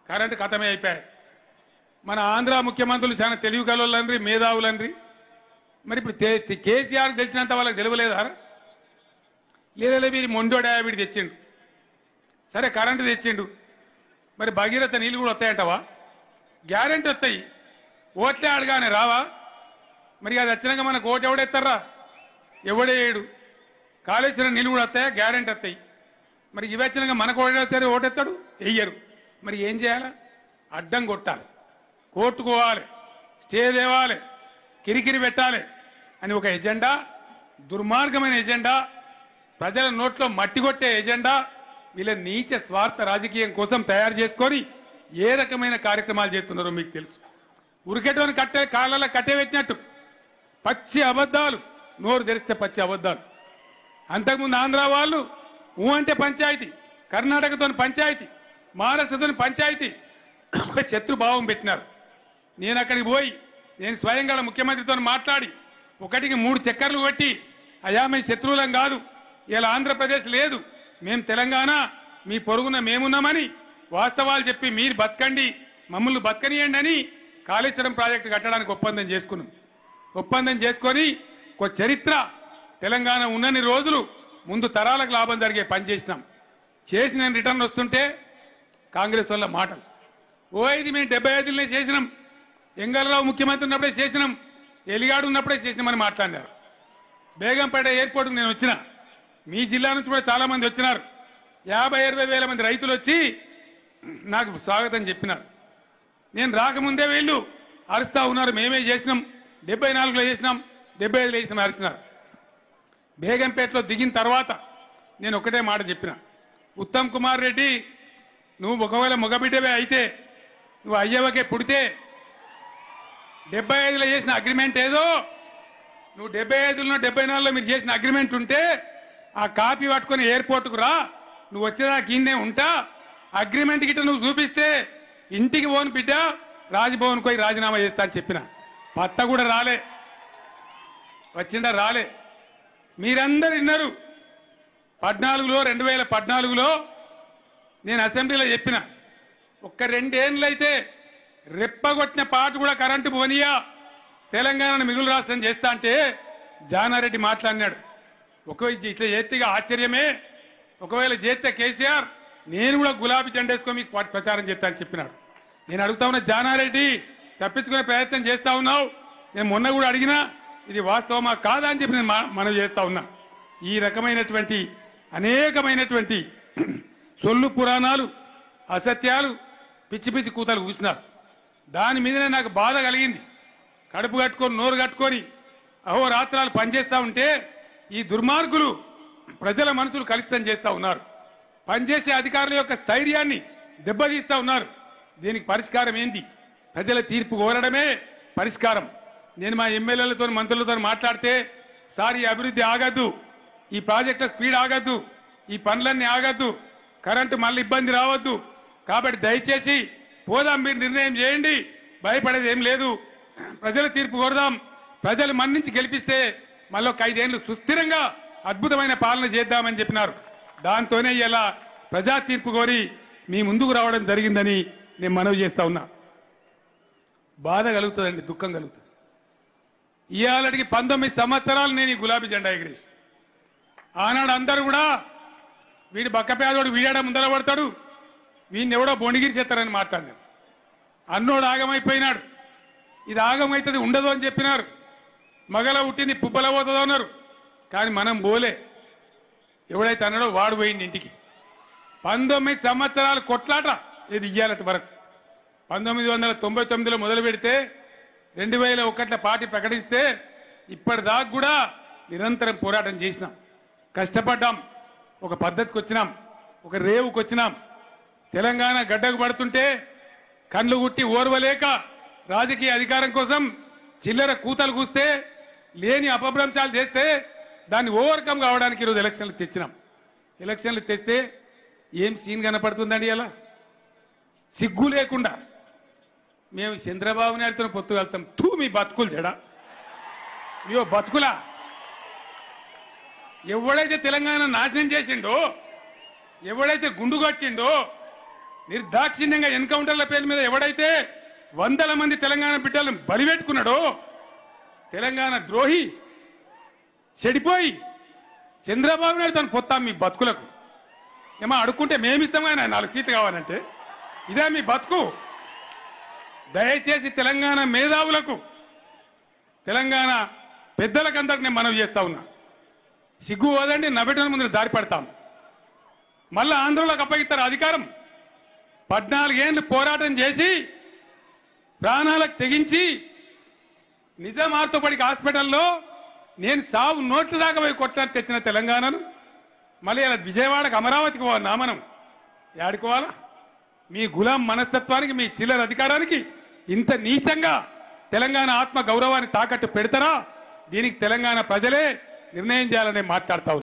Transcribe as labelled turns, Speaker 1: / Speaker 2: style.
Speaker 1: Current కథమే అయిపోయాయి మన ఆంధ్ర ముఖ్యమంత్రులు చాలా తెలివి కలవాళ్ళండ్రి మేధావులండ్రి మరి ఇప్పుడు తే- తే- కేసీఆర్ తెలిసినంత వాళ్ళకి తెలియలేదా లేదా వీరి మొండోడా వీడి తెచ్చిండు సరే కరెంటు తెచ్చిండు మరి భగీరథ నీళ్ళు కూడా వస్తాయంటవా గ్యారెంటీ వస్తాయి ఓట్లే అడగానే రావా మరి అది వచ్చినాక మనకు ఓటు ఎవడెత్తారా ఎవడేయడు కాళేశ్వరం నీళ్ళు కూడా వస్తాయా గ్యారెంటీ వస్తాయి మరి ఇవి వచ్చినాక మనకు ఓడెత్తారు ఓటెత్తాడు వెయ్యరు మరి ఏం చేయాలా అడ్డం కొట్టాలి కోర్టుకోవాలి స్టే తేవాలి కిరికిరి పెట్టాలి అని ఒక ఎజెండా దుర్మార్గమైన ఎజెండా ప్రజల నోట్లో మట్టి కొట్టే ఎజెండా వీళ్ళ నీచ స్వార్థ రాజకీయం కోసం తయారు చేసుకొని ఏ రకమైన కార్యక్రమాలు చేస్తున్నారో మీకు తెలుసు ఉరికెటోని కట్టే కాళ్ళలో కట్టే పెట్టినట్టు పచ్చి అబద్ధాలు నోరు తెరిస్తే పచ్చి అబద్ధాలు అంతకుముందు ఆంధ్ర వాళ్ళు ఊ అంటే పంచాయతీ కర్ణాటకతో పంచాయతీ మహారాష్ట్రతో పంచాయతీ ఒక శత్రుభావం పెట్టినారు నేను అక్కడికి పోయి నేను స్వయంగా ముఖ్యమంత్రితో మాట్లాడి ఒకటికి మూడు చక్కర్లు కొట్టి అయా మేము శత్రువులం కాదు ఇలా ఆంధ్రప్రదేశ్ లేదు మేము తెలంగాణ మీ పొరుగున మేమున్నామని వాస్తవాలు చెప్పి మీరు బతకండి మమ్మల్ని బతకనియండి అని కాళేశ్వరం ప్రాజెక్టు కట్టడానికి ఒప్పందం చేసుకున్నాం ఒప్పందం చేసుకొని ఒక చరిత్ర తెలంగాణ ఉన్నన్ని రోజులు ముందు తరాలకు లాభం జరిగే పని చేసినాం చేసి నేను రిటర్న్ వస్తుంటే కాంగ్రెస్ వల్ల మాటలు ఓ ఇది మేము డెబ్బై ఐదులనే చేసినాం ఎంగళరావు ముఖ్యమంత్రి ఉన్నప్పుడే చేసినాం ఎలిగాడు ఉన్నప్పుడే చేసినామని మాట్లాడినారు బేగంపేట ఎయిర్పోర్ట్కి నేను వచ్చిన మీ జిల్లా నుంచి కూడా చాలా మంది వచ్చినారు యాభై ఇరవై వేల మంది రైతులు వచ్చి నాకు స్వాగతం చెప్పినారు నేను రాకముందే వీళ్ళు అరుస్తా ఉన్నారు మేమే చేసినాం డెబ్బై నాలుగులో చేసినాం డెబ్బై ఐదులో చేసినాం అరిచినారు బేగంపేటలో దిగిన తర్వాత నేను ఒకటే మాట చెప్పిన ఉత్తమ్ కుమార్ రెడ్డి నువ్వు ఒకవేళ మగబిడ్డవే అయితే నువ్వు అయ్యవకే పుడితే డెబ్బై ఐదులో చేసిన అగ్రిమెంట్ ఏదో నువ్వు డెబ్బై ఐదులో డెబ్బై నాలుగులో మీరు చేసిన అగ్రిమెంట్ ఉంటే ఆ కాపీ పట్టుకొని ఎయిర్పోర్ట్కు రా నువ్వు వచ్చేదాకా ఈయనే ఉంటా అగ్రిమెంట్ గిట్ట నువ్వు చూపిస్తే ఇంటికి పోను బిడ్డ రాజ్భవన్ పోయి రాజీనామా చేస్తా అని చెప్పిన పత్త కూడా రాలే వచ్చిండా రాలే మీరందరు విన్నారు పద్నాలుగులో రెండు వేల పద్నాలుగులో నేను అసెంబ్లీలో చెప్పిన ఒక్క రెండేళ్ళు అయితే రెప్పగొట్టిన పాట కూడా కరెంటు పోనీయా తెలంగాణను మిగులు రాష్ట్రం చేస్తా అంటే జానారెడ్డి మాట్లాడినాడు ఒకవేళ ఇట్లా చేస్తే ఇక ఆశ్చర్యమే ఒకవేళ చేస్తే కేసీఆర్ నేను కూడా గులాబీ జెండా వేసుకొని మీకు ప్ర- ప్రచారం చేస్తా అని చెప్పినాడు నేను అడుగుతా ఉన్నా జానారెడ్డి తప్పించుకునే ప్రయత్నం చేస్తా ఉన్నావు నేను మొన్న కూడా అడిగినా ఇది వాస్తవమా కాదా అని చెప్పి నేను మా- మనవి చేస్తా ఉన్నా ఈ రకమైనటువంటి అనేకమైనటువంటి సొల్లు పురాణాలు అసత్యాలు పిచ్చి పిచ్చి కూతలు కూసినారు దాని మీదనే నాకు బాధ కలిగింది కడుపు కట్టుకొని నోరు కట్టుకొని అహోరాత్రాలు పనిచేస్తా ఉంటే ఈ దుర్మార్గులు ప్రజల మనసులు కలుషితం చేస్తా ఉన్నారు పనిచేసే అధికారుల యొక్క స్థైర్యాన్ని దెబ్బతీస్తా ఉన్నారు దీనికి పరిష్కారం ఏంది ప్రజల తీర్పు కోరడమే పరిష్కారం నేను మా ఎమ్మెల్యేలతో మంత్రులతో మాట్లాడితే సార్ ఈ అభివృద్ధి ఆగద్దు ఈ ప్రాజెక్టుల స్పీడ్ ఆగద్దు ఈ పనులన్నీ ఆగద్దు కరెంటు మళ్ళీ ఇబ్బంది రావద్దు కాబట్టి దయచేసి పోదాం మీరు నిర్ణయం చేయండి భయపడేది ఏం లేదు ప్రజల తీర్పు కోరదాం ప్రజలు మన్నించి గెలిపిస్తే మళ్ళీ ఒక ఐదేళ్లు సుస్థిరంగా అద్భుతమైన పాలన చేద్దామని చెప్పినారు దాంతోనే ఇలా ప్రజా తీర్పు కోరి మీ ముందుకు రావడం జరిగిందని నేను మనవి చేస్తా ఉన్నా బాధ కలుగుతుందండి దుఃఖం కలుగుతుంది ఇవాళకి పంతొమ్మిది సంవత్సరాలు నేను ఈ గులాబీ జెండా ఎగిరేసి ఆనాడు అందరూ కూడా వీడి బక్కపేదోడు వీడాడ ముందర పడతాడు వీడిని ఎవడో బొండిగిరి చేస్తారని మాట్లాడినారు అన్నోడు ఆగమైపోయినాడు ఇది ఆగమైతుంది ఉండదు అని చెప్పినారు మగల పుట్టింది పుబ్బల పోతుందో అన్నారు కానీ మనం పోలే ఎవడైతే అన్నాడో వాడు పోయింది ఇంటికి పంతొమ్మిది సంవత్సరాలు కొట్లాట ఇది ఇయ్యాలటి వరకు పంతొమ్మిది వందల తొంభై తొమ్మిదిలో మొదలు పెడితే రెండు వేల ఒకట్ల పార్టీ ప్రకటిస్తే ఇప్పటిదాకా కూడా నిరంతరం పోరాటం చేసినాం కష్టపడ్డాం ఒక పద్ధతికి వచ్చినాం ఒక రేవుకి వచ్చినాం తెలంగాణ గడ్డకు పడుతుంటే కళ్ళు గుట్టి ఓర్వలేక రాజకీయ అధికారం కోసం చిల్లర కూతలు కూస్తే లేని అపభ్రంశాలు చేస్తే దాన్ని ఓవర్కమ్ కావడానికి ఈరోజు ఎలక్షన్లు తెచ్చినాం ఎలక్షన్లు తెస్తే ఏం సీన్ కనపడుతుందండి ఇలా సిగ్గు లేకుండా మేము చంద్రబాబు నాయుడుతో పొత్తు వెళ్తాం తూ మీ బతుకులు జడ ఇయో బతుకులా ఎవడైతే తెలంగాణ నాశనం చేసిండో ఎవడైతే గుండు కట్టిండో నిర్దాక్షిణ్యంగా ఎన్కౌంటర్ల పేరు మీద ఎవడైతే వందల మంది తెలంగాణ బిడ్డలను బలిపెట్టుకున్నాడో తెలంగాణ ద్రోహి చెడిపోయి చంద్రబాబు నాయుడు తను పొత్తాం మీ బతుకులకు ఏమో అడుక్కుంటే మేమిస్తాం కానీ నాలుగు సీట్లు కావాలంటే ఇదే మీ బతుకు దయచేసి తెలంగాణ మేధావులకు తెలంగాణ పెద్దలకందరికి నేను మనవి చేస్తా ఉన్నా సిగ్గు వదండి నవ్వటం ముందు జారి పడతాం మళ్ళా ఆంధ్రలోకి అప్పగిస్తారు అధికారం పద్నాలుగేళ్లు పోరాటం చేసి ప్రాణాలకు తెగించి నిజాం ఆర్థోపడిక్ హాస్పిటల్లో నేను సావు నోట్ల దాకా పోయి కొట్లాడి తెచ్చిన తెలంగాణను మళ్ళీ ఇలా విజయవాడకు అమరావతికి పోవాలన్నా మనం ఏడుకోవాలా మీ గులాం మనస్తత్వానికి మీ చిల్లర అధికారానికి ఇంత నీచంగా తెలంగాణ ఆత్మ గౌరవాన్ని తాకట్టు పెడతారా దీనికి తెలంగాణ ప్రజలే నిర్ణయం చేయాలని మాట్లాడతా ఉన్నారు.